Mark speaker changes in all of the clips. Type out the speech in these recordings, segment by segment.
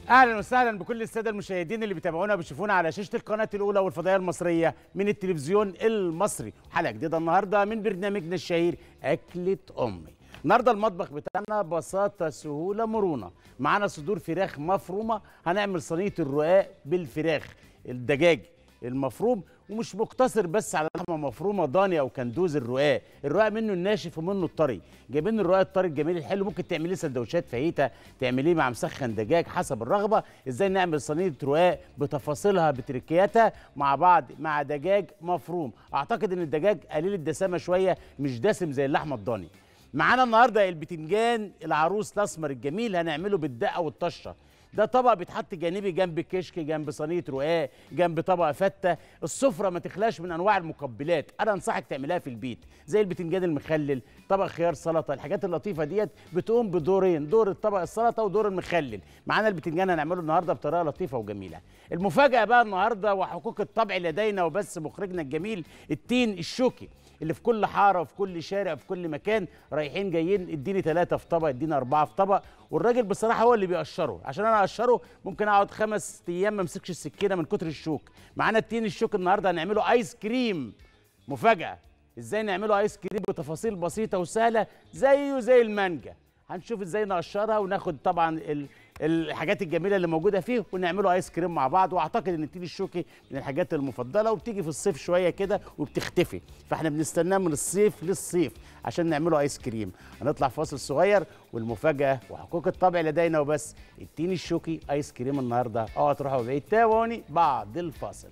Speaker 1: اهلا وسهلا بكل الساده المشاهدين اللي بيتابعونا وبيشوفونا على شاشه القناه الاولى والفضائيه المصريه من التلفزيون المصري حلقه جديده النهارده من برنامجنا الشهير اكله امي النهارده المطبخ بتاعنا بساطه سهوله مرونه معانا صدور فراخ مفرومه هنعمل صينيه الرقاق بالفراخ الدجاج المفروم ومش مقتصر بس على لحمه مفرومه ضاني او كندوز الرقاق الرقاق منه الناشف ومنه الطري جايبين الرقاق الطري الجميل الحلو ممكن تعمليه سندوتشات فاهيتا تعمليه مع مسخن دجاج حسب الرغبه ازاي نعمل صينيه رقاق بتفاصيلها بتركياتها مع بعض مع دجاج مفروم اعتقد ان الدجاج قليل الدسامه شويه مش دسم زي اللحمه الضاني معانا النهارده البتنجان العروس الاسمر الجميل هنعمله بالدقه والطشه ده طبق بيتحط جانبي جنب كشك جنب صينيه رقاق جنب طبق فته السفره ما تخلاش من انواع المقبلات انا انصحك تعملها في البيت زي البتنجان المخلل طبق خيار سلطه الحاجات اللطيفه ديت بتقوم بدورين دور الطبق السلطه ودور المخلل معانا البتنجان هنعمله النهارده بطريقه لطيفه وجميله المفاجاه بقى النهارده وحقوق الطبع لدينا وبس مخرجنا الجميل التين الشوكي اللي في كل حاره وفي كل شارع في كل مكان رايحين جايين اديني ثلاثه في طبق اديني اربعه في طبق والراجل بصراحه هو اللي بيقشره عشان انا اقشره ممكن اقعد خمس ايام ما امسكش السكينه من كتر الشوك معانا التين الشوك النهارده هنعمله ايس كريم مفاجاه ازاي نعمله ايس كريم بتفاصيل بسيطه وسهله زيه زي المانجا هنشوف ازاي نقشرها وناخد طبعا ال الحاجات الجميله اللي موجوده فيه ونعمله ايس كريم مع بعض واعتقد ان التين الشوكي من الحاجات المفضله وبتيجي في الصيف شويه كده وبتختفي فاحنا بنستناه من الصيف للصيف عشان نعمله ايس كريم هنطلع فاصل صغير والمفاجاه وحقوق الطبع لدينا وبس التين الشوكي ايس كريم النهارده اوعى تروحوا بعيد تابعوني بعد الفاصل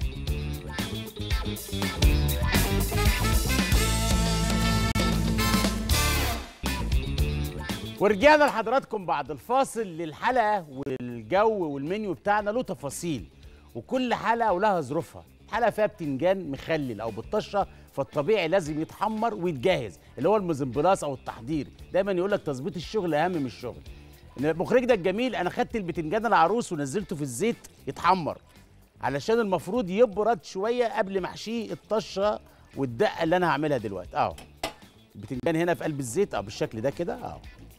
Speaker 1: ورجعنا لحضراتكم بعد الفاصل للحلقه والجو والمنيو بتاعنا له تفاصيل وكل حلقه ولها ظروفها حلقه فيها بتنجان مخلل او بالطشه فالطبيعي لازم يتحمر ويتجهز اللي هو المزمبلاص او التحضير دايما يقول لك تظبيط الشغل اهم من الشغل المخرج ده الجميل انا خدت البتنجان العروس ونزلته في الزيت يتحمر علشان المفروض يبرد شويه قبل ما احشيه الطشه والدقه اللي انا هعملها دلوقتي اهو البتنجان هنا في قلب الزيت اه بالشكل ده كده اهو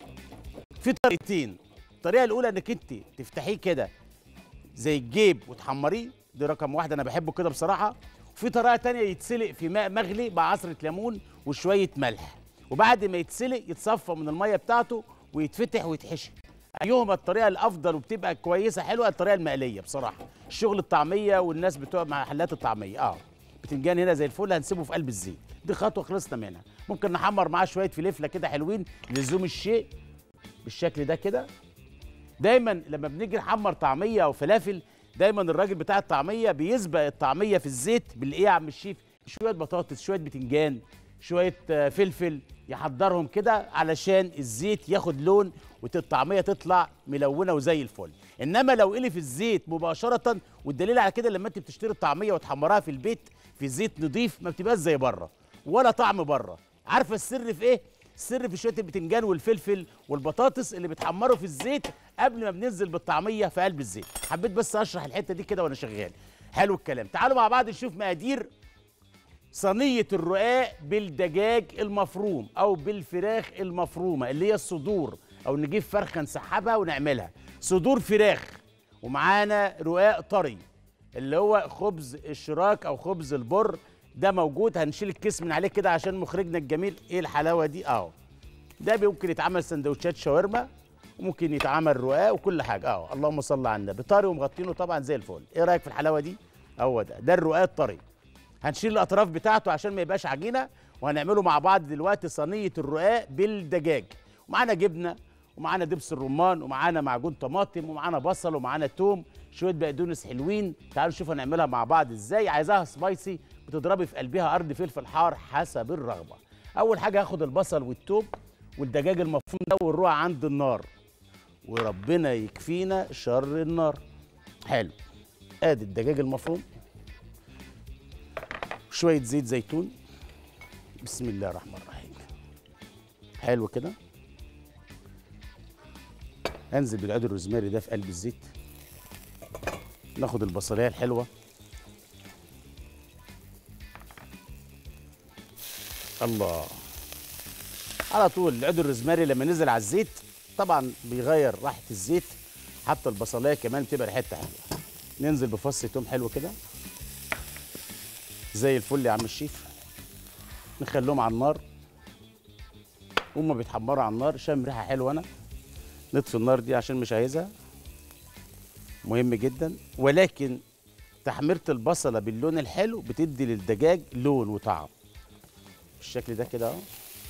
Speaker 1: في طريقتين الطريقه الاولى انك انت تفتحيه كده زي الجيب وتحمريه دي رقم واحد انا بحبه كده بصراحه وفي طريقه تانية يتسلق في ماء مغلي مع عصره ليمون وشويه ملح وبعد ما يتسلق يتصفى من الميه بتاعته ويتفتح ويتحشي ايهما الطريقه الافضل وبتبقى كويسه حلوه الطريقه المقليه بصراحه الشغل الطعميه والناس بتوع محلات الطعميه اه بتنجان هنا زي الفل هنسيبه في قلب الزيت دي خطوه خلصنا منها ممكن نحمر معاه شويه فلفله كده حلوين لزوم الشيء بالشكل ده كده دايما لما بنيجي نحمر طعميه او فلافل دايما الراجل بتاع الطعميه بيسبق الطعميه في الزيت بالايه يا عم الشيف شويه بطاطس شويه بتنجان شويه فلفل يحضرهم كده علشان الزيت ياخد لون والطعميه تطلع ملونه وزي الفل انما لو قلي في الزيت مباشره والدليل على كده لما انت بتشتري الطعميه وتحمرها في البيت في زيت نضيف ما بتبقاش زي بره ولا طعم بره عارفه السر في ايه السر في شويه البتنجان والفلفل والبطاطس اللي بتحمروا في الزيت قبل ما بننزل بالطعميه في قلب الزيت حبيت بس اشرح الحته دي كده وانا شغال حلو الكلام تعالوا مع بعض نشوف مقادير صينيه الرقاق بالدجاج المفروم او بالفراخ المفرومه اللي هي الصدور او نجيب فرخه نسحبها ونعملها صدور فراخ ومعانا رقاق طري اللي هو خبز الشراك او خبز البر ده موجود هنشيل الكيس من عليه كده عشان مخرجنا الجميل ايه الحلاوه دي اهو ده ممكن يتعمل سندوتشات شاورما وممكن يتعمل رقاق وكل حاجه اهو اللهم صل على النبي طري ومغطينه طبعا زي الفل ايه رايك في الحلاوه دي هو ده ده الرقاق الطري هنشيل الاطراف بتاعته عشان ما يبقاش عجينه وهنعمله مع بعض دلوقتي صينيه الرقاق بالدجاج ومعانا جبنه ومعانا دبس الرمان ومعانا معجون طماطم ومعانا بصل ومعانا توم شويه بقدونس حلوين تعالوا نشوف هنعملها مع بعض ازاي عايزاها سبايسي بتضربي في قلبها قرن فلفل حار حسب الرغبه اول حاجه هاخد البصل والثوم والدجاج المفروم ده ونروح عند النار وربنا يكفينا شر النار حلو ادي الدجاج المفروم شويه زيت زيتون بسم الله الرحمن الرحيم حلو كده انزل بالعود الروزماري ده في قلب الزيت ناخد البصليه الحلوه الله على طول العود الروزماري لما نزل على الزيت طبعا بيغير ريحه الزيت حتى البصلايه كمان بتبقى ريحتها حلوه ننزل بفص توم حلو كده زي الفل يا عم الشيف نخليهم على النار هما بيتحمروا على النار شام ريحه حلوه انا نطفي النار دي عشان مش عايزها مهم جدا ولكن تحميره البصله باللون الحلو بتدي للدجاج لون وطعم بالشكل ده كده اهو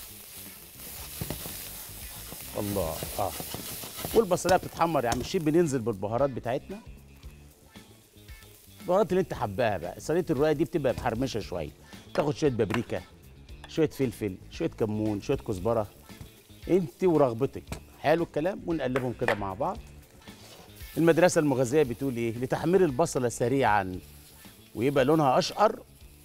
Speaker 1: الله اه والبصلايه بتتحمر يا عم الشيف بننزل بالبهارات بتاعتنا البهارات اللي انت حباها بقى صينيه الرقاق دي بتبقى محرمشه شويه تاخد شويه بابريكا شويه فلفل شويه كمون شويه كزبره انت ورغبتك حلو الكلام ونقلبهم كده مع بعض المدرسه المغذيه بتقول ايه لتحمير البصله سريعا ويبقى لونها اشقر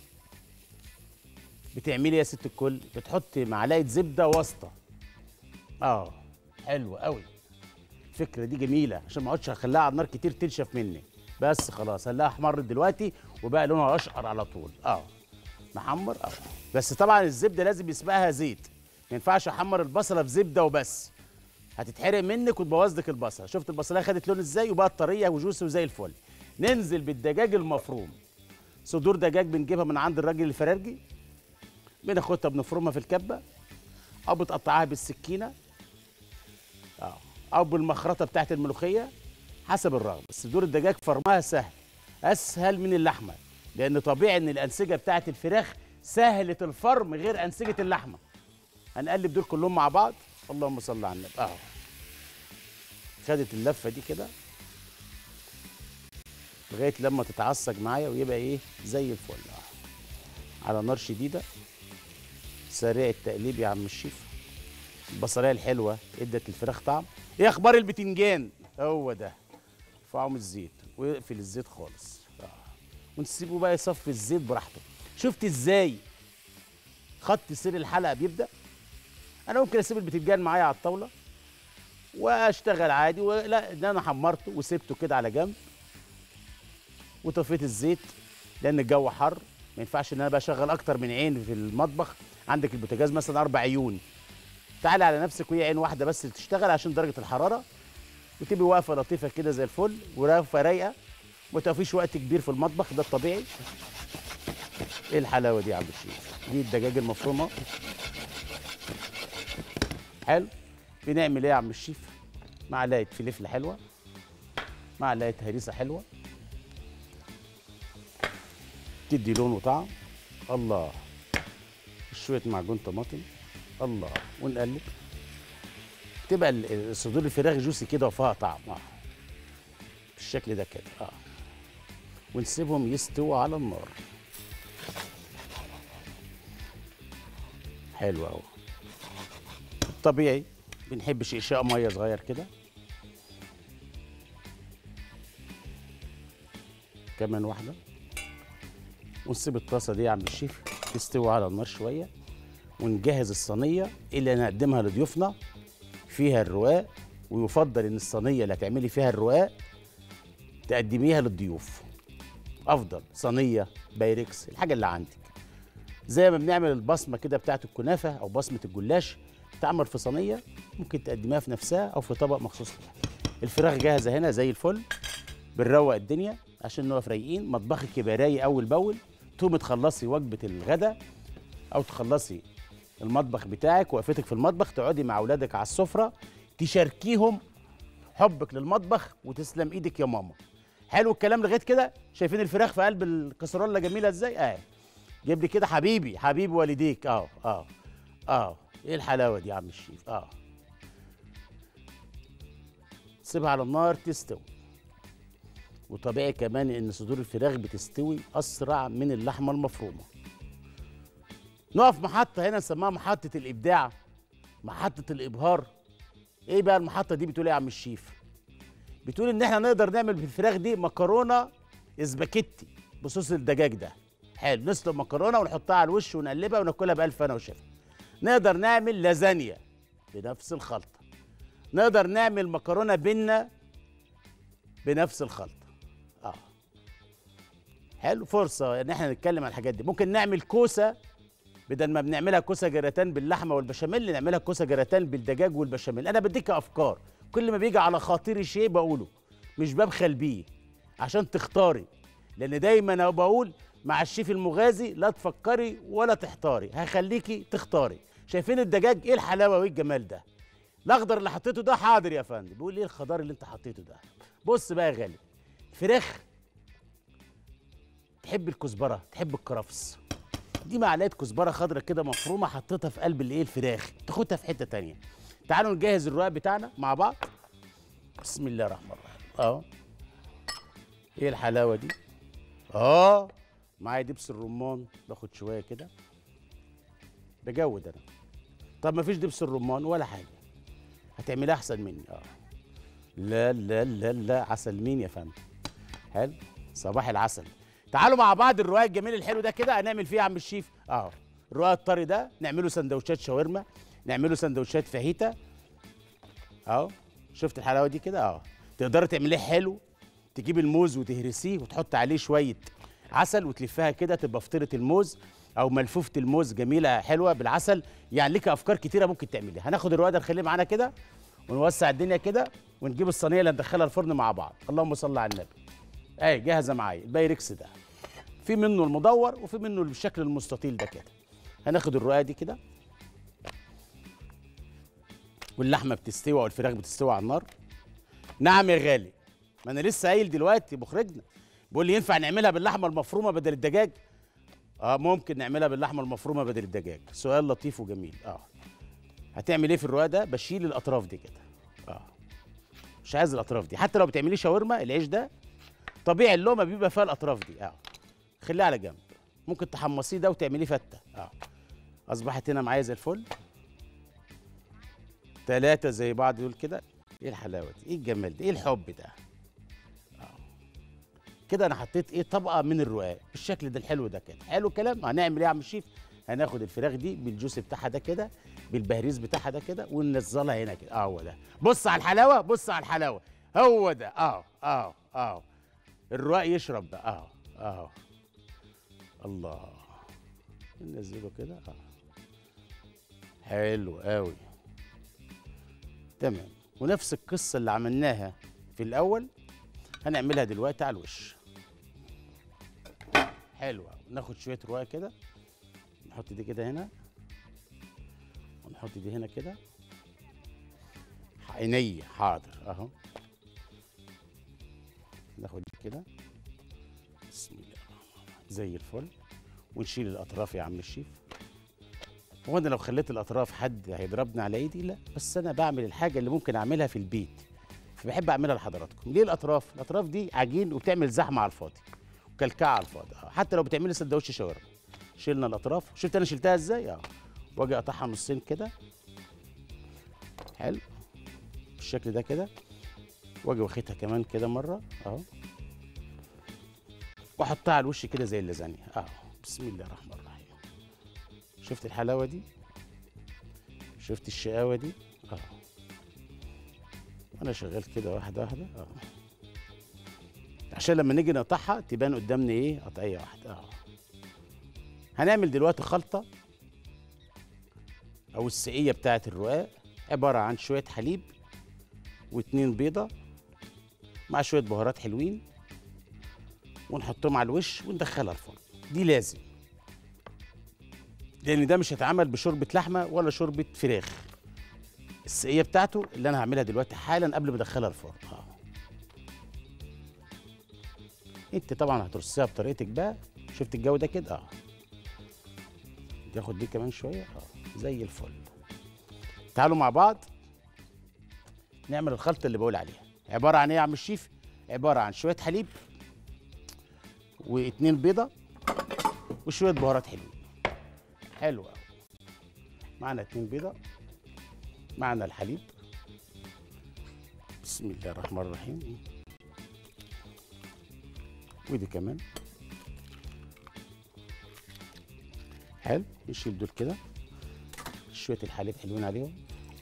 Speaker 1: بتعملي يا ست الكل بتحطي معلقه زبده واسطه اه حلو قوي الفكره دي جميله عشان ما اقعدش اخليها على النار كتير تنشف مني بس خلاص خليها احمرت دلوقتي وبقى لونها اشقر على طول اه محمر اه بس طبعا الزبده لازم يسبقها زيت ما ينفعش احمر البصله في زبده وبس هتتحرق منك وتبوظ لك البصله شفت البصلايه خدت لون ازاي وبقت طريه وجوسي وزي الفل ننزل بالدجاج المفروم صدور دجاج بنجيبها من عند الراجل الفرارجي بناخدها بنفرمها في الكبه او بتقطعها بالسكينه اه او بالمخرطه بتاعت الملوخيه حسب الرغبه صدور الدجاج فرمها سهل اسهل من اللحمه لان طبيعي ان الانسجه بتاعت الفراخ سهله الفرم غير انسجه اللحمه هنقلب دول كلهم مع بعض اللهم صل على النبي اهو خدت اللفه دي كده لغايه لما تتعصج معايا ويبقى ايه زي الفل اهو على نار شديده سريع التقليب يا عم الشيف البصلايه الحلوه ادت الفراخ طعم ايه اخبار البتنجان هو ده ارفعه من الزيت ويقفل الزيت خالص آه. ونسيبه بقى يصفي الزيت براحته شفت ازاي خط سير الحلقه بيبدا انا ممكن اسيب البتنجان معايا على الطاوله واشتغل عادي ولا ده انا حمرته وسبته كده على جنب وطفيت الزيت لان الجو حر ما ينفعش ان انا بقى اشغل اكتر من عين في المطبخ عندك البوتاجاز مثلا اربع عيون تعالي على نفسك وهي عين واحده بس اللي تشتغل عشان درجه الحراره وتبقي واقفه لطيفه كده زي الفل واقفه رايقه ما تقفيش وقت كبير في المطبخ ده الطبيعي ايه الحلاوه دي يا عم الشيف دي الدجاج المفرومه حلو بنعمل ايه يا عم الشيف معلقه فلفل حلوه معلقه هريسه حلوه تدي لون وطعم الله شويه معجون طماطم الله ونقلب تبقى ال- صدور الفراخ جوسي كده وفيها طعم اه بالشكل ده كده اه ونسيبهم يستووا على النار حلو قوي طبيعي بنحب شقشاق ميه صغير كده كمان واحده ونسيب الطاسه دي يا عم الشيف تستوي على النار شويه ونجهز الصينيه اللي هنقدمها لضيوفنا فيها الرقاق ويفضل ان الصينيه اللي هتعملي فيها الرقاق تقدميها للضيوف افضل صينيه بايركس الحاجه اللي عندك زي ما بنعمل البصمه كده بتاعت الكنافه او بصمه الجلاش تعمل في صينيه ممكن تقدميها في نفسها او في طبق مخصوص ليها الفراخ جاهزه هنا زي الفل بنروق الدنيا عشان نقف رايقين مطبخك يبقى رايق اول باول تقومي تخلصي وجبه الغداء او تخلصي المطبخ بتاعك وقفتك في المطبخ تقعدي مع اولادك على السفره تشاركيهم حبك للمطبخ وتسلم ايدك يا ماما حلو الكلام لغايه كده شايفين الفراخ في قلب الكسرونه جميله ازاي اه جيب لي كده حبيبي حبيب والديك اه اه اه ايه الحلاوه دي يا عم الشيف اه سيبها على النار تستوي وطبيعي كمان ان صدور الفراخ بتستوي اسرع من اللحمه المفرومه نقف محطه هنا نسميها محطه الابداع محطه الابهار ايه بقى المحطه دي بتقول ايه يا عم الشيف بتقول ان احنا نقدر نعمل بالفراخ دي مكرونه اسباجيتي بصوص الدجاج ده حلو نسلق مكرونه ونحطها على الوش ونقلبها وناكلها بالف انا وشفا نقدر نعمل لازانيا بنفس الخلطه نقدر نعمل مكرونه بينا بنفس الخلطه اه حلو فرصه ان احنا نتكلم عن الحاجات دي ممكن نعمل كوسه بدل ما بنعملها كوسه جراتان باللحمه والبشاميل نعملها كوسه جراتان بالدجاج والبشاميل انا بديك افكار كل ما بيجي على خاطري شيء بقوله مش ببخل بيه عشان تختاري لان دايما انا بقول مع الشيف المغازي لا تفكري ولا تحتاري هخليكي تختاري شايفين الدجاج ايه الحلاوه وايه الجمال ده الاخضر اللي حطيته ده حاضر يا فندم بيقول ايه الخضار اللي انت حطيته ده بص بقى يا غالي فراخ تحب الكزبره تحب الكرفس دي معلقه كزبره خضرة كده مفرومه حطيتها في قلب الايه الفراخ تاخدها في حته تانية تعالوا نجهز الرقاق بتاعنا مع بعض بسم الله الرحمن الرحيم اه ايه الحلاوه دي اه معايا دبس الرمان باخد شويه كده بجود انا طب ما فيش دبس الرمان ولا حاجه هتعملها احسن مني اه لا لا لا لا عسل مين يا فندم حلو صباح العسل تعالوا مع بعض الرواق الجميل الحلو ده كده هنعمل فيه يا عم الشيف اه الرواق الطري ده نعمله سندوتشات شاورما نعمله سندوتشات فاهيتا اهو شفت الحلاوه دي كده اه تقدري تعمليه حلو تجيب الموز وتهرسيه وتحط عليه شويه عسل وتلفها كده تبقى فطيره الموز او ملفوفه الموز جميله حلوه بالعسل يعني لك افكار كتيره ممكن تعمليها هناخد الرواق ده نخليه معانا كده ونوسع الدنيا كده ونجيب الصينيه اللي ندخلها الفرن مع بعض اللهم صل على النبي اهي جاهزه معايا البايركس ده في منه المدور وفي منه بالشكل المستطيل ده كده هناخد الرقاق دي كده واللحمه بتستوي والفراخ بتستوي على النار نعم يا غالي ما انا لسه قايل دلوقتي مخرجنا بيقول لي ينفع نعملها باللحمه المفرومه بدل الدجاج اه ممكن نعملها باللحمه المفرومه بدل الدجاج سؤال لطيف وجميل اه هتعمل ايه في الرقاق ده بشيل الاطراف دي كده اه مش عايز الاطراف دي حتى لو بتعمليه شاورما العيش ده طبيعي اللقمه بيبقى فيها الاطراف دي اه خليها على جنب ممكن تحمصيه ده وتعمليه فته اه اصبحت هنا معايا زي الفل ثلاثة زي بعض دول كده ايه الحلاوة دي ايه الجمال ده ايه الحب ده آه. كده انا حطيت ايه طبقة من الرقاق بالشكل ده الحلو ده كده حلو الكلام هنعمل ايه يا عم الشيف هناخد الفراخ دي بالجوس بتاعها ده كده بالبهريز بتاعها ده كده وننزلها هنا كده اه هو ده بص على الحلاوة بص على الحلاوة هو ده اه اه اه الرقاق يشرب ده اه اه الله ننزله كده اه حلو قوي تمام ونفس القصه اللي عملناها في الاول هنعملها دلوقتي على الوش حلو قوي ناخد شويه رقاق كده نحط دي كده هنا ونحط دي هنا كده عينيا حاضر اهو ناخد دي كده بسم الله الرحمن الرحيم زي الفل ونشيل الاطراف يا عم الشيف هو انا لو خليت الاطراف حد هيضربني على ايدي لا بس انا بعمل الحاجه اللي ممكن اعملها في البيت فبحب اعملها لحضراتكم ليه الاطراف الاطراف دي عجين وبتعمل زحمه على الفاضي وكلكعه على الفاضي آه، حتى لو بتعملي سندوتش شاورما شلنا الاطراف شفت انا شلتها ازاي اه واجي اقطعها نصين كده حلو بالشكل ده كده واجي واخدها كمان كده مره اهو واحطها على الوش كده زي اللازانيا اه بسم الله الرحمن الرحيم شفت الحلاوه دي شفت الشقاوه دي اه انا شغال كده واحده واحده اه عشان لما نيجي نقطعها تبان قدامنا ايه قطعيه واحده اه هنعمل دلوقتي خلطه او السقيه بتاعه الرقاق عباره عن شويه حليب واتنين بيضه مع شويه بهارات حلوين ونحطهم على الوش وندخلها الفرن دي لازم لان ده مش هيتعمل بشوربه لحمه ولا شوربه فراخ السقيه بتاعته اللي انا هعملها دلوقتي حالا قبل ما ادخلها الفرن اه انت طبعا هترصيها بطريقتك بقى شفت الجو ده كده اه تاخد دي كمان شويه اه زي الفل تعالوا مع بعض نعمل الخلطه اللي بقول عليها عباره عن ايه يا عم الشيف عباره عن شويه حليب واتنين بيضه وشويه بهارات حلوين حلو قوي معنا اتنين بيضه معنا الحليب بسم الله الرحمن الرحيم ودي كمان حلو نشيل دول كده شويه الحليب حلوين عليهم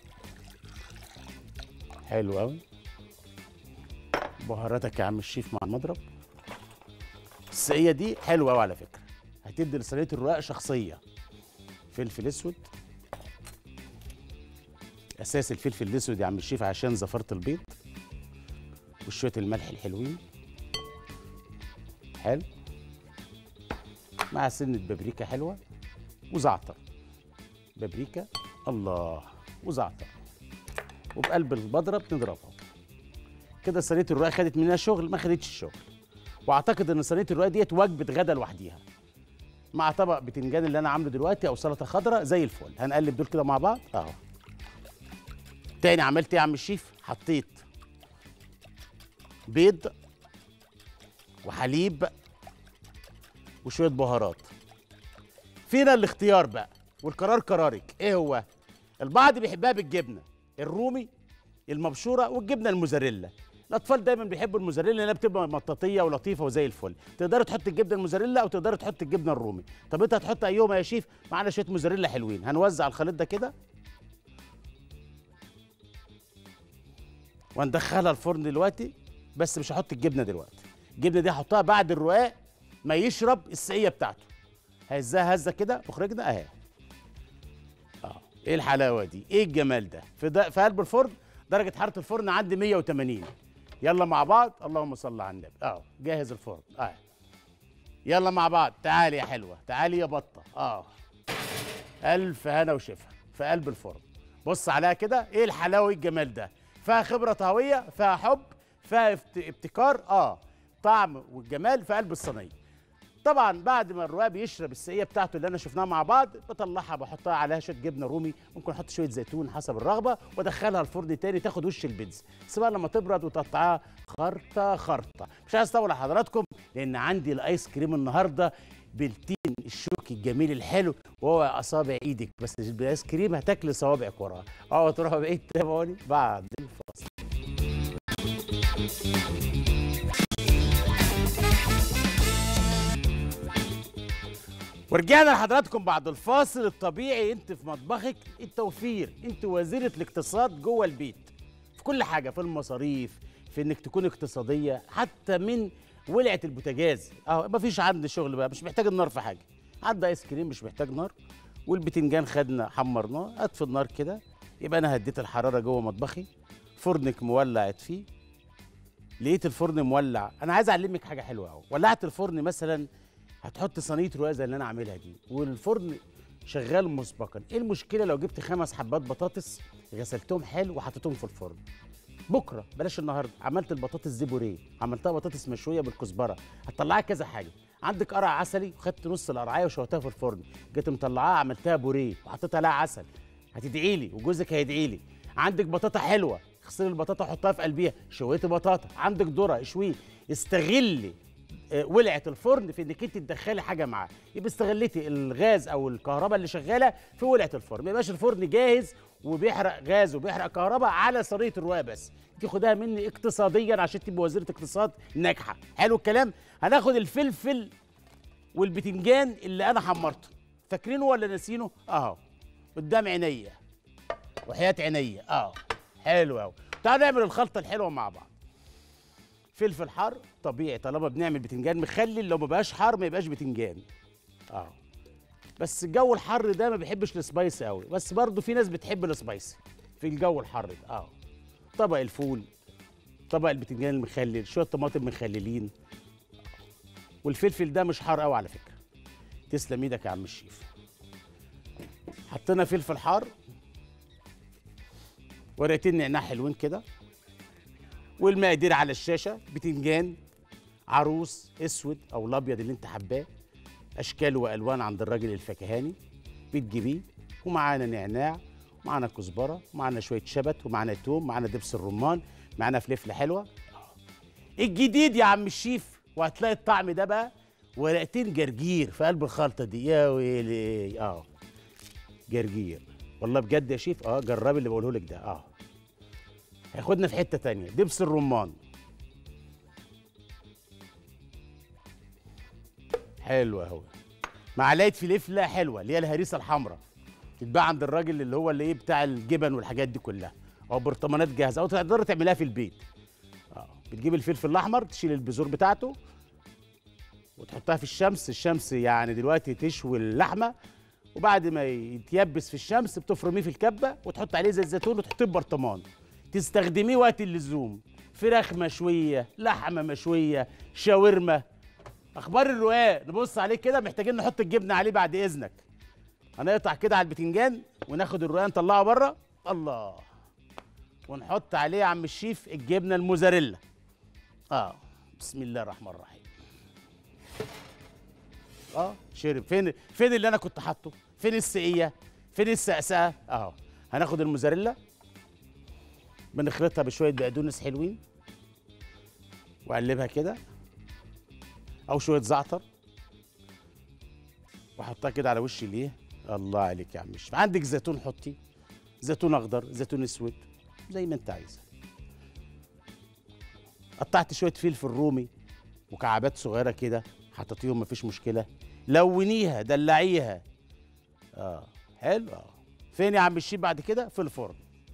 Speaker 1: حلو قوي بهاراتك يا عم الشيف مع المضرب السقيه دي حلوه قوي على فكره هتدي لصينيه الرقاق شخصيه فلفل اسود اساس الفلفل الاسود يا عم الشيف عشان زفرة البيض وشويه الملح الحلوين حلو مع سنه بابريكا حلوه وزعتر بابريكا الله وزعتر وبقلب البودره بنضربها كده صينيه الرقاق خدت مننا شغل ما خدتش الشغل واعتقد ان صينيه الرقاق ديت وجبه غدا لوحديها مع طبق بتنجان اللي انا عامله دلوقتي او سلطه خضراء زي الفل هنقلب دول كده مع بعض اهو تاني عملت ايه يا عم الشيف حطيت بيض وحليب وشويه بهارات فينا الاختيار بقى والقرار قرارك ايه هو البعض بيحبها بالجبنه الرومي المبشوره والجبنه الموزاريلا الاطفال دايما بيحبوا الموزاريلا لانها بتبقى مطاطيه ولطيفه وزي الفل تقدر تحط الجبنه الموزاريلا او تقدر تحط الجبنه الرومي طب انت هتحط ايهما يا شيف معانا شويه موزاريلا حلوين هنوزع الخليط ده كده وندخلها الفرن دلوقتي بس مش هحط الجبنه دلوقتي الجبنه دي هحطها بعد الرقاق ما يشرب السقيه بتاعته هزها هزه كده مخرجنا اهي اه ايه الحلاوه دي ايه الجمال ده في, ده في قلب الفرن درجه حراره الفرن عندي 180 يلا مع بعض اللهم صل على النبي اه جاهز الفرن اه يلا مع بعض تعالي يا حلوه تعالي يا بطه اه الف هنا وشفا في قلب الفرن بص عليها كده ايه الحلاوه وايه الجمال ده فيها خبره طهويه فيها حب فيها ابت- ابتكار اه طعم والجمال في قلب الصينيه طبعا بعد ما الرقاق بيشرب السقيه بتاعته اللي انا شفناها مع بعض بطلعها بحطها عليها شويه جبنه رومي ممكن احط شويه زيتون حسب الرغبه وادخلها الفرن تاني تاخد وش البيتزا سيبها لما تبرد وتقطعها خرطه خرطه مش عايز اطول على حضراتكم لان عندي الايس كريم النهارده بالتين الشوكي الجميل الحلو وهو اصابع ايدك بس الايس كريم هتاكل صوابعك وراه اه تروحوا بعيد تابعوني بعد الفاصل ورجعنا لحضراتكم بعد الفاصل الطبيعي انت في مطبخك التوفير انت وزيرة الاقتصاد جوه البيت في كل حاجة في المصاريف في انك تكون اقتصادية حتى من ولعة البوتاجاز اه مفيش عندي شغل بقى مش محتاج النار في حاجة عندي ايس كريم مش محتاج نار والبتنجان خدنا حمرناه اطفي النار كده يبقى انا هديت الحرارة جوه مطبخي فرنك مولع فيه لقيت الفرن مولع انا عايز اعلمك حاجه حلوه قوي ولعت الفرن مثلا هتحط صينيه رقاق زي اللي انا عاملها دي والفرن شغال مسبقا ايه المشكله لو جبت خمس حبات بطاطس غسلتهم حلو وحطيتهم في الفرن بكره بلاش النهارده عملت البطاطس دي بوريه عملتها بطاطس مشويه بالكزبره هتطلعها كذا حاجه عندك قرع عسلي وخدت نص القرعايه وشويتها في الفرن جيت مطلعاها عملتها بوريه وحطيت عليها عسل هتدعي لي وجوزك هيدعي لي عندك بطاطا حلوه اغسلي البطاطا حطها في قلبيها شويتي بطاطا عندك ذره اشويه استغلي آه، ولعه الفرن في انك انت تدخلي حاجه معاه يبقى استغلتي الغاز او الكهرباء اللي شغاله في ولعه الفرن ما يبقاش الفرن جاهز وبيحرق غاز وبيحرق كهرباء على صينيه الرقاق بس دي خدها مني اقتصاديا عشان تبقى وزيره اقتصاد ناجحه حلو الكلام هناخد الفلفل والبتنجان اللي انا حمرته فاكرينه ولا ناسينه اهو قدام عينيا وحياه عينيا اه حلو قوي تعالوا نعمل الخلطه الحلوه مع بعض فلفل حار طبيعي طالما بنعمل بتنجان مخلل لو ما بقاش حار ما يبقاش بتنجان اه بس الجو الحر ده ما بيحبش السبايسي قوي بس برضه في ناس بتحب السبايسي في الجو الحر ده اه طبق الفول طبق البتنجان المخلل شويه طماطم مخللين والفلفل ده مش حار قوي على فكره تسلم ايدك يا عم الشيف حطينا فلفل حار ورقتين نعناع حلوين كده والمقادير على الشاشه بتنجان عروس اسود او الابيض اللي انت حباه اشكال والوان عند الراجل الفكهاني بتجيبيه ومعانا نعناع ومعانا كزبره ومعانا شويه شبت ومعانا توم معانا دبس الرمان معانا فلفله حلوه الجديد يا عم الشيف وهتلاقي الطعم ده بقى ورقتين جرجير في قلب الخلطه دي يا ويلي اه جرجير والله بجد يا شيف اه جربي اللي بقوله لك ده اه هياخدنا في حته تانية دبس الرمان حلو اهو معلقه فلفله حلوه اللي هي الهريسه الحمراء تتباع عند الراجل اللي هو اللي ايه بتاع الجبن والحاجات دي كلها او برطمانات جاهزه او تقدر تعملها في البيت اه بتجيب الفلفل الاحمر تشيل البذور بتاعته وتحطها في الشمس الشمس يعني دلوقتي تشوي اللحمه وبعد ما يتيبس في الشمس بتفرميه في الكبه وتحط عليه زيت زيتون وتحطيه في برطمان تستخدميه وقت اللزوم فراخ مشويه لحمه مشويه شاورما اخبار الرقاق نبص عليه كده محتاجين نحط الجبنه عليه بعد اذنك هنقطع كده على البتنجان وناخد الرقاق نطلعه بره الله ونحط عليه يا عم الشيف الجبنه الموزاريلا اه بسم الله الرحمن الرحيم اه شرب فين فين اللي انا كنت حاطه فين السقيه فين السقسقه اهو هناخد الموزاريلا بنخلطها بشويه بقدونس حلوين واقلبها كده او شويه زعتر واحطها كده على وش الايه الله عليك يا عم الشيف عندك زيتون حطي زيتون اخضر زيتون اسود زي ما انت عايزه قطعت شويه فلفل رومي مكعبات صغيره كده حطيتيهم مفيش مشكله لونيها دلعيها اه حلو اه فين يا عم الشيف بعد كده في الفرن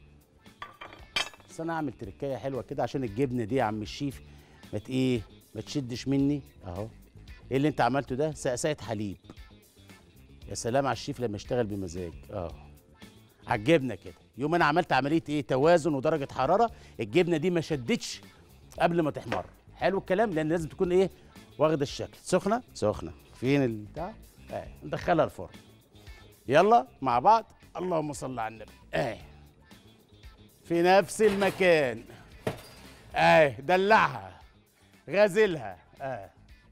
Speaker 1: بس انا اعمل تركايه حلوه كده عشان الجبنه دي يا عم الشيف ما ت- ايه ما تشدش مني اهو ايه اللي انت عملته ده سقسايه حليب يا سلام على الشيف لما يشتغل بمزاج اه على الجبنه كده يوم انا عملت عمليه ايه توازن ودرجه حراره الجبنه دي ما شدتش قبل ما تحمر حلو الكلام لان لازم تكون ايه واخده الشكل سخنه سخنه فين البتاع اه ندخلها الفرن يلا مع بعض اللهم صل على النبي اه في نفس المكان اه دلعها غازلها اه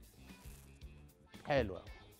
Speaker 1: حلوه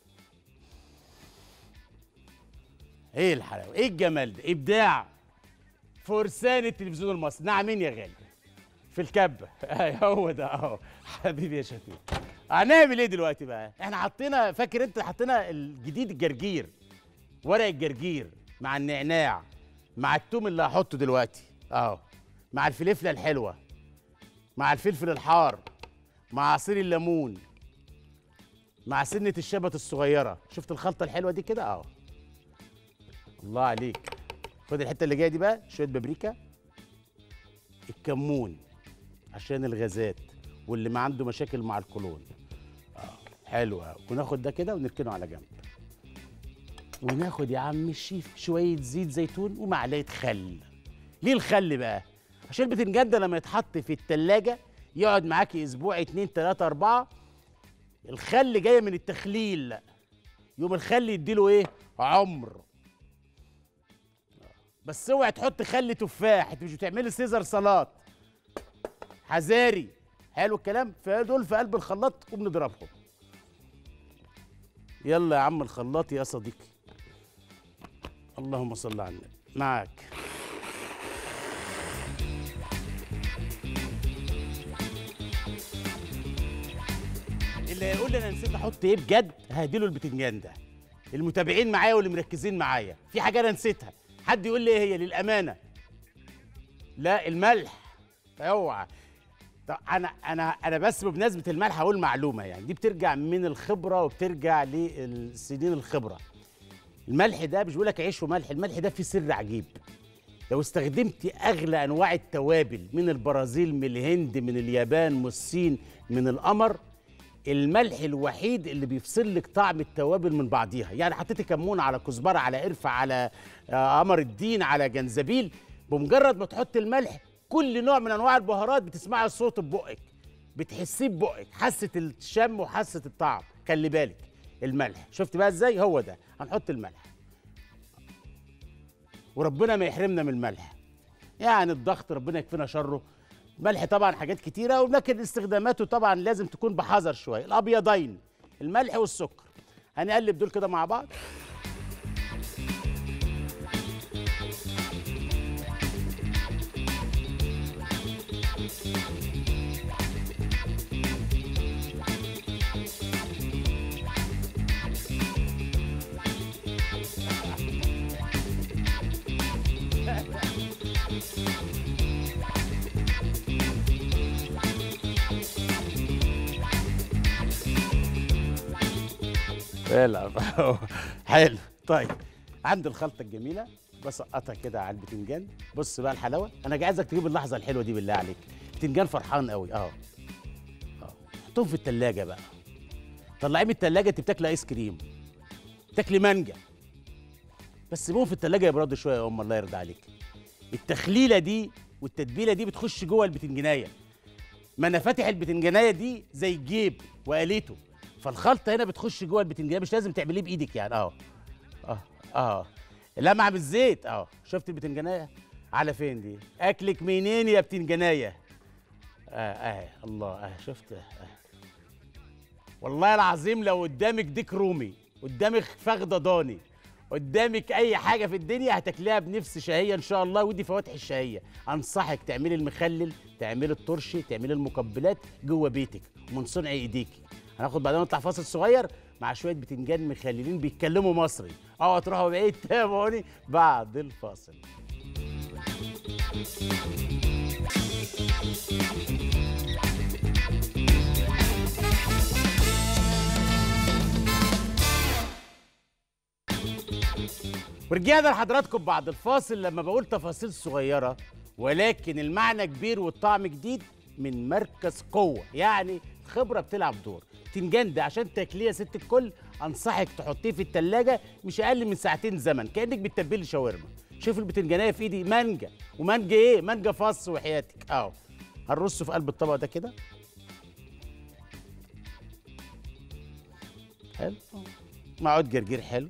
Speaker 1: ايه الحلاوه ايه الجمال ده ابداع فرسان التلفزيون المصري نعمين يا غالي في الكبه اي هو ده اهو حبيبي يا شفيق هنعمل ايه دلوقتي بقى احنا حطينا فاكر انت حطينا الجديد الجرجير ورق الجرجير مع النعناع مع التوم اللي هحطه دلوقتي اهو مع الفلفله الحلوه مع الفلفل الحار مع عصير الليمون مع سنه الشبت الصغيره شفت الخلطه الحلوه دي كده اهو الله عليك خد الحته اللي جايه دي بقى شويه بابريكا الكمون عشان الغازات واللي ما عنده مشاكل مع القولون اه حلو قوي وناخد ده كده ونركنه على جنب وناخد يا عم الشيف شويه زيت زيتون ومعلقه خل ليه الخل بقى عشان البتنجان ده لما يتحط في التلاجة يقعد معاكي اسبوع اتنين تلاتة اربعة الخل جاي من التخليل يوم الخل يديله ايه عمر بس اوعي تحط خل تفاح انت مش بتعملي سيزر سلطات حذاري حلو الكلام فدول في قلب الخلاط قوم نضربهم يلا يا عم الخلاط يا صديقي اللهم صل على النبي معاك اللي هيقول لي انا نسيت احط ايه بجد هديله البتنجان ده المتابعين معايا واللي مركزين معايا في حاجه انا نسيتها حد يقول لي ايه هي للامانه لا الملح اوعى طب انا انا انا بس بمناسبه الملح هقول معلومه يعني دي بترجع من الخبره وبترجع للسنين الخبره الملح ده مش بقول لك عيش وملح الملح ده فيه سر عجيب لو استخدمت اغلى انواع التوابل من البرازيل من الهند من اليابان من الصين من القمر الملح الوحيد اللي بيفصل لك طعم التوابل من بعضيها يعني حطيت كمون على كزبره على قرفه على آه، قمر الدين على جنزبيل بمجرد ما تحط الملح كل نوع من انواع البهارات بتسمعي الصوت ببقك بتحسيه ببقك حاسه الشم وحاسه الطعم خلي بالك الملح شفت بقى ازاي هو ده هنحط الملح وربنا ما يحرمنا من الملح يعني الضغط ربنا يكفينا شره ملح طبعا حاجات كتيرة ولكن استخداماته طبعا لازم تكون بحذر شوية الأبيضين الملح والسكر هنقلب دول كده مع بعض العب حلو طيب عند الخلطه الجميله بسقطها كده على البتنجان بص بقى الحلاوه انا عايزك تجيب اللحظه الحلوه دي بالله عليك بتنجان فرحان قوي اهو اهو حطهم في التلاجة بقى طلعيه من التلاجة انت بتاكل ايس كريم بتاكلي مانجا بس سيبوهم في التلاجة يبردوا شويه يا ام الله يرضى عليك التخليله دي والتتبيله دي بتخش جوه البتنجانيه ما انا فاتح البتنجانيه دي زي الجيب وقليته فالخلطه هنا بتخش جوه البتنجان مش لازم تعمليه بايدك يعني اه اه اه لمعه بالزيت اه شفت البتنجانيه على فين دي اكلك منين يا بتنجانيه اه اه الله اه شفت اه والله العظيم لو قدامك ديك رومي قدامك فخده ضاني قدامك اي حاجه في الدنيا هتاكليها بنفس شهيه ان شاء الله ودي فواتح الشهيه انصحك تعملي المخلل تعملي الطرش تعملي المقبلات جوه بيتك ومن صنع ايديكي هناخد بعدين نطلع فاصل صغير مع شويه بتنجان مخللين بيتكلموا مصري اوعوا تروحوا بعيد تابعوني بعد الفاصل ورجعنا لحضراتكم بعد الفاصل لما بقول تفاصيل صغيرة ولكن المعنى كبير والطعم جديد من مركز قوة يعني الخبرة بتلعب دور تنجان ده عشان تاكليه يا ست الكل انصحك تحطيه في التلاجة مش اقل من ساعتين زمن كانك بتتبلي شاورما شوف البتنجانيه في ايدي مانجا ومانجا ايه مانجا فص وحياتك اهو هنرصه في قلب الطبق ده كده حلو معود جرجير حلو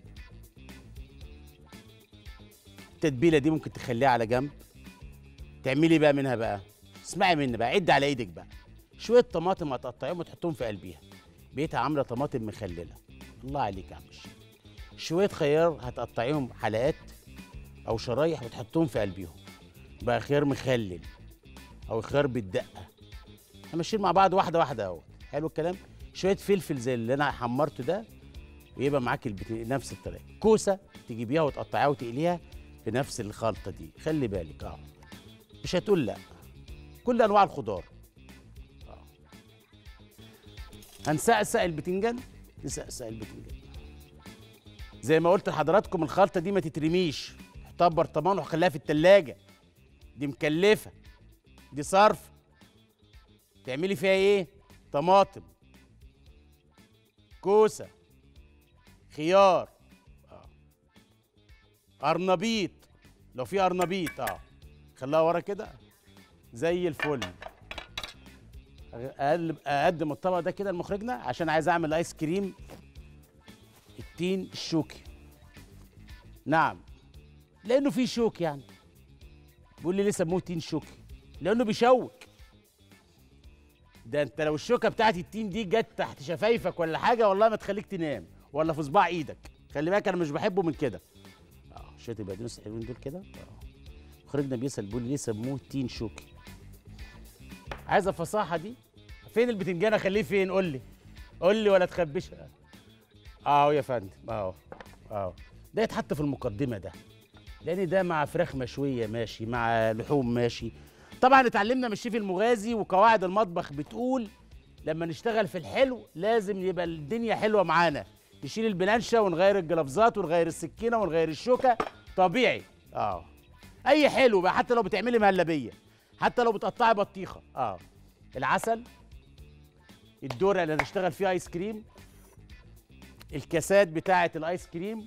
Speaker 1: التتبيله دي ممكن تخليها على جنب تعملي بقى منها بقى اسمعي مني بقى عد على ايدك بقى شويه طماطم هتقطعيهم وتحطهم في قلبيها بقيتها عامله طماطم مخلله الله عليك يا عم الشيخ شويه خيار هتقطعيهم حلقات او شرايح وتحطهم في قلبيهم بقى خيار مخلل او خيار بالدقه احنا ماشيين مع بعض واحده واحده اهو حلو الكلام شويه فلفل زي اللي انا حمرته ده ويبقى معاك البت... نفس الطريقه كوسه تجيبيها وتقطعيها وتقليها في نفس الخلطه دي خلي بالك اه مش هتقول لا كل انواع الخضار اه هنسقسق البتنجان نسقسق البتنجان زي ما قلت لحضراتكم الخلطه دي ما تترميش حطها في برطمان وخليها في التلاجة دي مكلفه دي صرف تعملي فيها ايه طماطم كوسه خيار اه قرنبيط لو في قرنبيط اه خليها ورا كده زي الفل اقلب اقدم الطبق ده كده لمخرجنا عشان عايز اعمل ايس كريم التين الشوكي نعم لانه فيه شوك يعني بيقول لي ليه سموه تين شوكي لانه بيشوك ده انت لو الشوكه بتاعت التين دي جت تحت شفايفك ولا حاجه والله ما تخليك تنام ولا في صباع ايدك خلي بالك انا مش بحبه من كده اه شويه البقدونس الحلوين دول كده اه مخرجنا بيسال بيقول لي ليه سموه تين شوكي عايز الفصاحه دي فين البتنجان اخليه فين قول لي قول لي ولا تخبيش اهو يا فندم اهو اهو ده يتحط في المقدمه ده لان ده مع فراخ مشويه ماشي مع لحوم ماشي طبعا اتعلمنا من الشيف المغازي وقواعد المطبخ بتقول لما نشتغل في الحلو لازم يبقى الدنيا حلوه معانا نشيل البلانشه ونغير الجلافزات ونغير السكينه ونغير الشوكه طبيعي اه اي حلو بقى حتى لو بتعملي مهلبيه حتى لو بتقطعي بطيخه اه العسل الدوره اللي هنشتغل فيها ايس كريم الكاسات بتاعه الايس كريم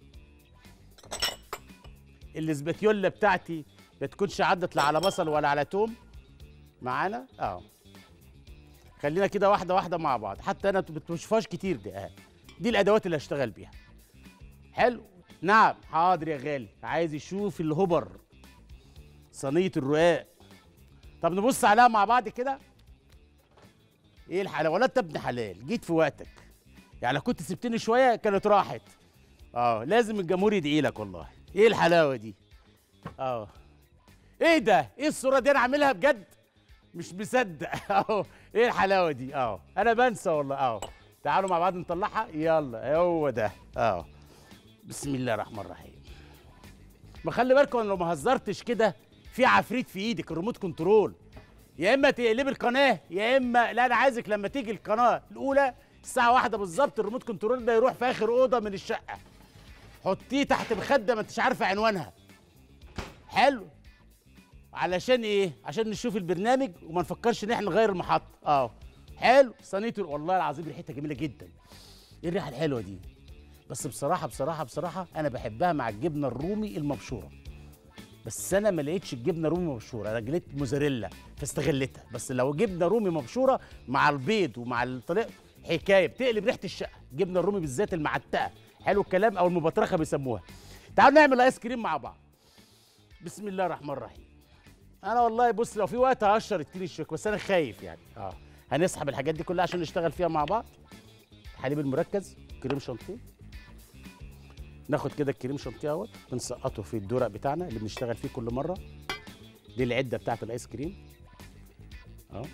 Speaker 1: الاسباتيولا بتاعتي ما تكونش عدت لا على بصل ولا على توم معانا اه خلينا كده واحده واحده مع بعض حتى انا ما بتشوفهاش كتير دي اه دي الادوات اللي هشتغل بيها حلو نعم حاضر يا غالي عايز يشوف الهبر صينيه الرقاق طب نبص عليها مع بعض كده ايه الحلاوه ابن حلال جيت في وقتك يعني لو كنت سبتني شويه كانت راحت اه لازم الجمهور يدعي لك والله ايه الحلاوه دي اه ايه ده ايه الصوره دي انا عاملها بجد مش مصدق اهو ايه الحلاوه دي اه انا بنسى والله اه تعالوا مع بعض نطلعها يلا هو ده اه بسم الله الرحمن الرحيم ما خلي بالكم انا لو ما هزرتش كده في عفريت في ايدك الريموت كنترول يا اما تقلبي القناه يا اما لا انا عايزك لما تيجي القناه الاولى الساعه واحدة بالظبط الريموت كنترول ده يروح في اخر اوضه من الشقه حطيه تحت مخده ما انتش عارفه عنوانها حلو علشان ايه عشان نشوف البرنامج وما نفكرش ان احنا نغير المحطه اه حلو صينيه والله العظيم ريحتها جميله جدا ايه الريحه الحلوه دي بس بصراحه بصراحه بصراحه انا بحبها مع الجبنه الرومي المبشوره بس انا ما لقيتش الجبنه رومي مبشوره انا لقيت موزاريلا فاستغلتها بس لو جبنه رومي مبشوره مع البيض ومع الطريق حكايه بتقلب ريحه الشقه الجبنه الرومي بالذات المعتقه حلو الكلام او المبطرخه بيسموها تعالوا نعمل ايس كريم مع بعض بسم الله الرحمن الرحيم انا والله بص لو في وقت هقشر التين الشوك بس انا خايف يعني اه هنسحب الحاجات دي كلها عشان نشتغل فيها مع بعض الحليب المركز كريم شانتيه ناخد كده الكريم شانتيه اهوت بنسقطه في الدرق بتاعنا اللي بنشتغل فيه كل مره دي العده بتاعت الايس كريم اهو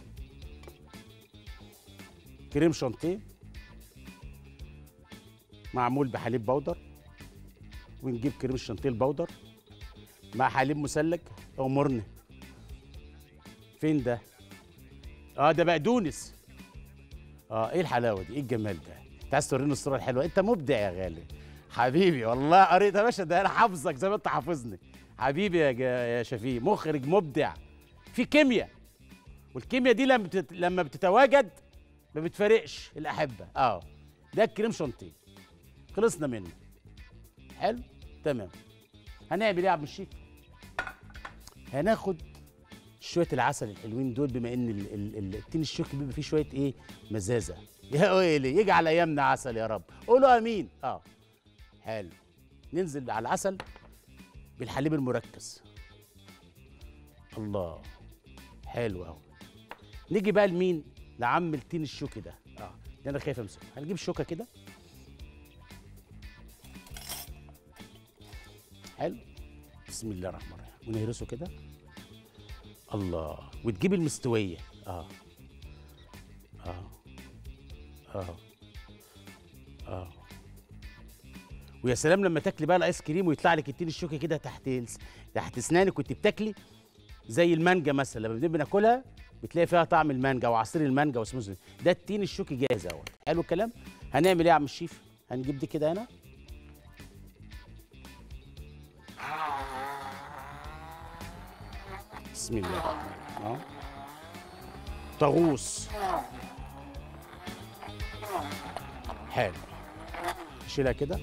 Speaker 1: كريم شانتيه معمول بحليب بودر ونجيب كريم الشانتيه البودر مع حليب مثلج امرني فين ده اه ده بقدونس اه ايه الحلاوه دي ايه الجمال ده انت عايز توريني الصوره الحلوه انت مبدع يا غالي حبيبي والله قريت يا باشا ده انا حافظك زي ما انت حافظني حبيبي يا جا يا شفيق مخرج مبدع في كيمياء والكيمياء دي لما بتت... لما بتتواجد ما بتفارقش الاحبه اه ده الكريم شانتيه خلصنا منه حلو تمام هنعمل ايه يا عم الشيف هناخد شويه العسل الحلوين دول بما ان ال- ال- ال- التين الشوكي بيبقى فيه شويه ايه مزازه يا ويلي يجعل ايامنا عسل يا رب قولوا امين اه حلو ننزل على العسل بالحليب المركز الله حلو قوي نيجي بقى لمين لعم التين الشوكي ده اه ده انا خايف امسكه هنجيب شوكه كده حلو بسم الله الرحمن الرحيم ونهرسه كده الله وتجيب المستويه اه اه اه اه ويا سلام لما تاكلي بقى الايس كريم ويطلع لك التين الشوكي كده تحت الس- تحت اسنانك كنت بتاكلي زي المانجا مثلا لما بنبقى ناكلها بتلاقي فيها طعم المانجا وعصير المانجا وسموزي ده التين الشوكي جاهز اهوت حلو الكلام هنعمل ايه يا عم الشيف هنجيب دي كده هنا بسم الله الرحمن الرحيم اه طاغوس حلو نشيلها كده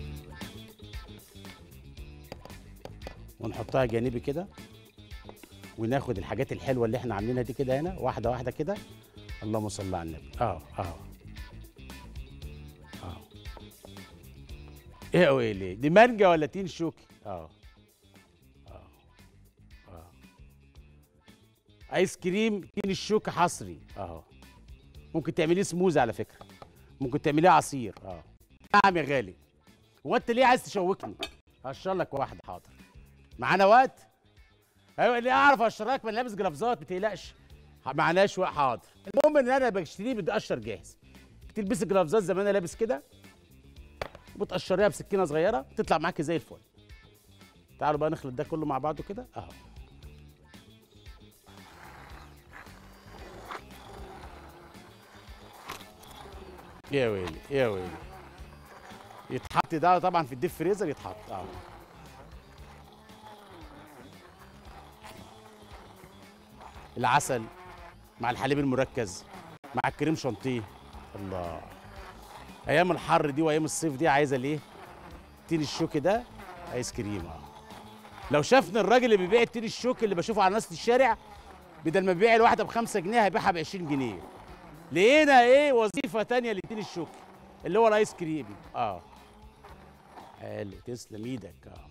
Speaker 1: ونحطها جانبي كده وناخد الحاجات الحلوه اللي احنا عاملينها دي كده هنا واحده واحده كده اللهم صل على النبي اه اه اه ايه يا ويلي دي مانجا ولا تين شوكي اه اه اه ايس كريم تين الشوكي حصري اه ممكن تعمليه سموز على فكره ممكن تعمليه عصير اه نعم يا غالي هو انت ليه عايز تشوكني هشر لك واحده حاضر معانا وقت ايوه اللي اعرف اشتراك من لابس جلافزات ما تقلقش معناش وقت حاضر المهم ان انا بشتريه بتقشر جاهز بتلبسي جلافزات زي ما انا لابس كده وبتقشريها بسكينه صغيره تطلع معاكي زي الفل تعالوا بقى نخلط ده كله مع بعضه كده اهو يا ويلي يا ويلي يتحط ده طبعا في الديب فريزر يتحط اه العسل مع الحليب المركز مع الكريم شانتيه الله ايام الحر دي وايام الصيف دي عايزه الايه تين الشوكي ده ايس كريم اه لو شافني الراجل اللي بيبيع التين الشوكي اللي بشوفه على ناس الشارع بدل ما بيبيع الواحده ب 5 جنيه هيبيعها ب 20 جنيه لقينا ايه وظيفه تانية للتين الشوكي اللي هو الايس كريم اه حلو تسلم ايدك اه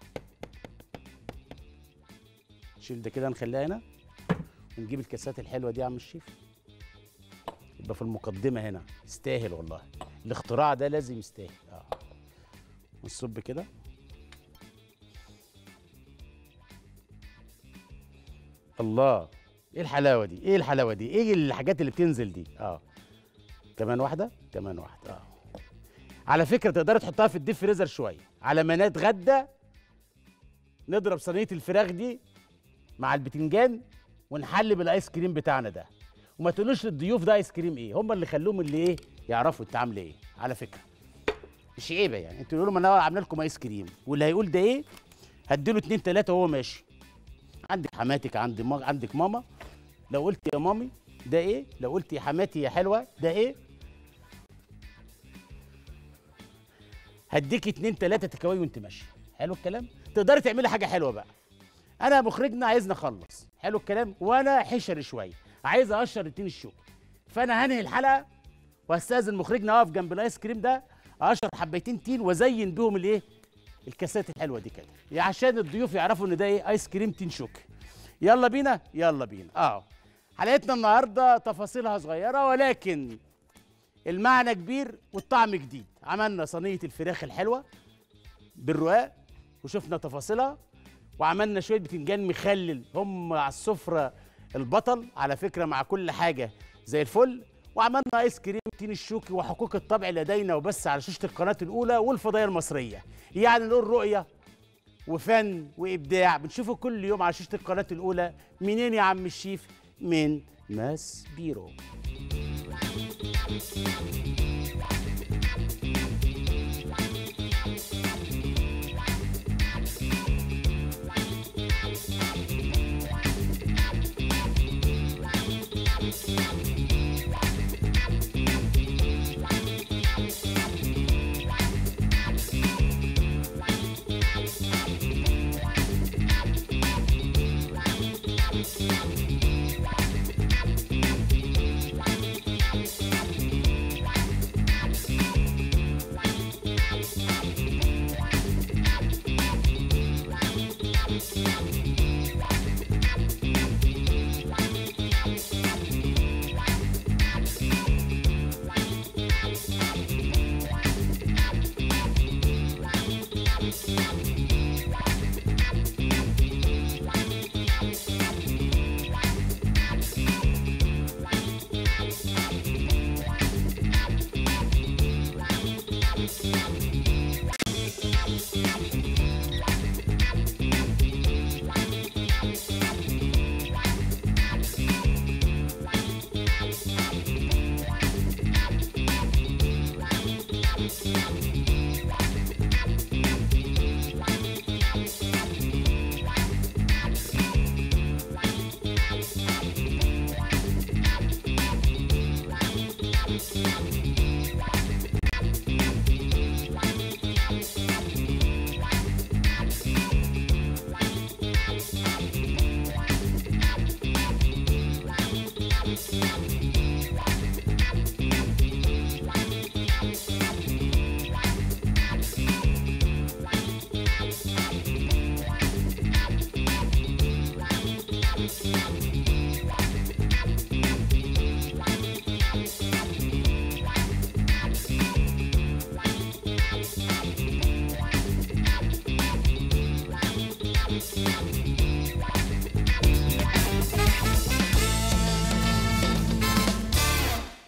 Speaker 1: شيل ده كده نخليها هنا ونجيب الكاسات الحلوه دي يا عم الشيف يبقى في المقدمه هنا يستاهل والله الاختراع ده لازم يستاهل اه ونصب كده الله ايه الحلاوه دي ايه الحلاوه دي ايه الحاجات اللي بتنزل دي اه كمان واحده كمان واحده اه على فكره تقدري تحطها في الديب فريزر شويه على ما نتغدى نضرب صينيه الفراخ دي مع البتنجان ونحل بالايس كريم بتاعنا ده وما تقولوش للضيوف ده ايس كريم ايه هم اللي خلوهم اللي ايه يعرفوا انت عامله ايه على فكره مش عيبه يعني انتوا تقولوا لهم انا عامله لكم ايس كريم واللي هيقول ده ايه هديله اتنين تلاته وهو ماشي عندك حماتك عند ما... عندك ماما لو قلت يا مامي ده ايه لو قلت يا حماتي يا حلوه ده ايه هديك اتنين تلاته تكاوي وانت ماشي حلو الكلام تقدري تعملي حاجه حلوه بقى انا مخرجنا عايزنا نخلص حلو الكلام وانا حشر شويه عايز اقشر التين الشوكي فانا هنهي الحلقه واستاذن مخرجنا اقف جنب الايس كريم ده اقشر حبيتين تين وازين بيهم الايه الكاسات الحلوه دي كده يعني عشان الضيوف يعرفوا ان ده ايه ايس كريم تين شوكي يلا بينا يلا بينا اه حلقتنا النهارده تفاصيلها صغيره ولكن المعنى كبير والطعم جديد عملنا صينيه الفراخ الحلوه بالرقاق وشفنا تفاصيلها وعملنا شويه بتنجان مخلل هم على السفره البطل على فكره مع كل حاجه زي الفل وعملنا ايس كريم تين الشوكي وحقوق الطبع لدينا وبس على شاشه القناه الاولى والفضائيه المصريه يعني نقول رؤيه وفن وابداع بنشوفه كل يوم على شاشه القناه الاولى منين يا عم الشيف من ماس بيرو